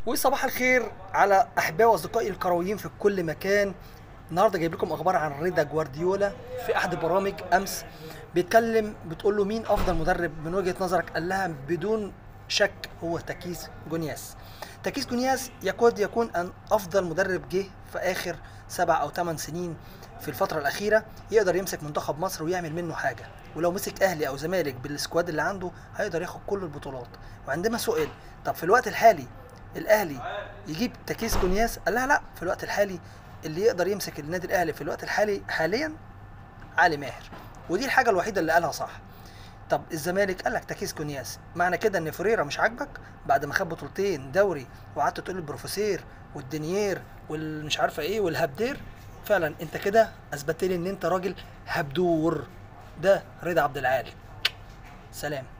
وصباح الخير على احبائي واصدقائي الكرويين في كل مكان النهارده جايب لكم اخبار عن رضا جوارديولا في احد البرامج امس بيتكلم بتقول له مين افضل مدرب من وجهه نظرك قال لها بدون شك هو تاكيس جونياس تاكيس جونياس يكاد يكون ان افضل مدرب جه في اخر سبع او ثمان سنين في الفترة الأخيرة يقدر يمسك منتخب مصر ويعمل منه حاجة ولو مسك أهلي أو زمالك بالسكواد اللي عنده هيقدر ياخد كل البطولات وعندما سئل طب في الوقت الحالي الأهلي يجيب تاكيس كونياس قال لها لا في الوقت الحالي اللي يقدر يمسك النادي الأهلي في الوقت الحالي حاليا علي ماهر ودي الحاجة الوحيدة اللي قالها صح طب الزمالك قال لك تاكيس كونياس معنى كده ان فريرة مش عاجبك بعد ما خد بطولتين دوري وقعدت تقول البروفيسير والدنيير والمش عارفه ايه والهبدير فعلا انت كده اثبتت لي ان انت راجل هبدور ده رضا عبد العال سلام